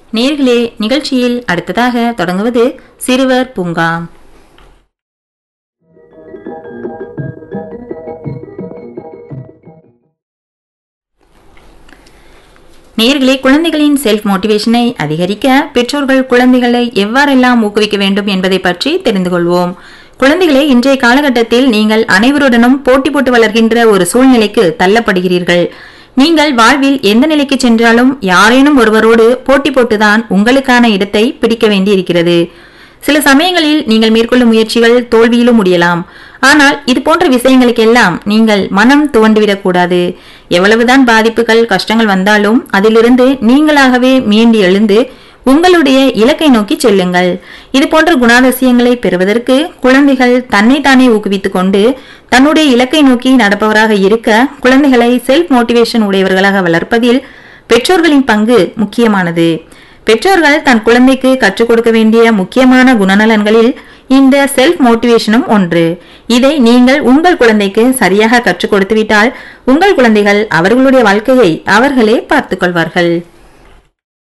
நேர்களே நிகழ்ச்சியில் அடுத்ததாக தொடங்குவது சிறுவர் பூங்கா நேர்களே குழந்தைகளின் செல்ஃப் மோட்டிவேஷனை அதிகரிக்க பெற்றோர்கள் குழந்தைகளை எவ்வாறெல்லாம் ஊக்குவிக்க வேண்டும் என்பதை பற்றி தெரிந்து கொள்வோம் குழந்தைகளே இன்றைய காலகட்டத்தில் நீங்கள் அனைவருடனும் போட்டி போட்டு வளர்கின்ற ஒரு சூழ்நிலைக்கு தள்ளப்படுகிறீர்கள் நீங்கள் வாழ்வில் எந்த நிலைக்கு சென்றாலும் யாரேனும் ஒருவரோடு போட்டி போட்டுதான் உங்களுக்கான இடத்தை பிடிக்க வேண்டியிருக்கிறது சில சமயங்களில் நீங்கள் மேற்கொள்ளும் முயற்சிகள் தோல்வியிலும் முடியலாம் ஆனால் இது போன்ற விஷயங்களுக்கெல்லாம் நீங்கள் மனம் துவண்டுவிடக்கூடாது எவ்வளவுதான் பாதிப்புகள் கஷ்டங்கள் வந்தாலும் அதிலிருந்து நீங்களாகவே மீண்டு எழுந்து உங்களுடைய இலக்கை நோக்கி செல்லுங்கள் இது போன்ற குணாதிசயங்களை பெறுவதற்கு குழந்தைகள் தன்னைத்தானே ஊக்குவித்துக் கொண்டு தன்னுடைய இலக்கை நோக்கி நடப்பவராக இருக்க குழந்தைகளை செல்ஃப் மோட்டிவேஷன் உடையவர்களாக வளர்ப்பதில் பெற்றோர்களின் பங்கு முக்கியமானது பெற்றோர்கள் தன் குழந்தைக்கு கற்றுக் கொடுக்க வேண்டிய முக்கியமான குணநலன்களில் இந்த செல்ஃப் மோட்டிவேஷனும் ஒன்று இதை நீங்கள் உங்கள் குழந்தைக்கு சரியாக கற்றுக் கொடுத்துவிட்டால் உங்கள் குழந்தைகள் அவர்களுடைய வாழ்க்கையை அவர்களே பார்த்துக் கொள்வார்கள்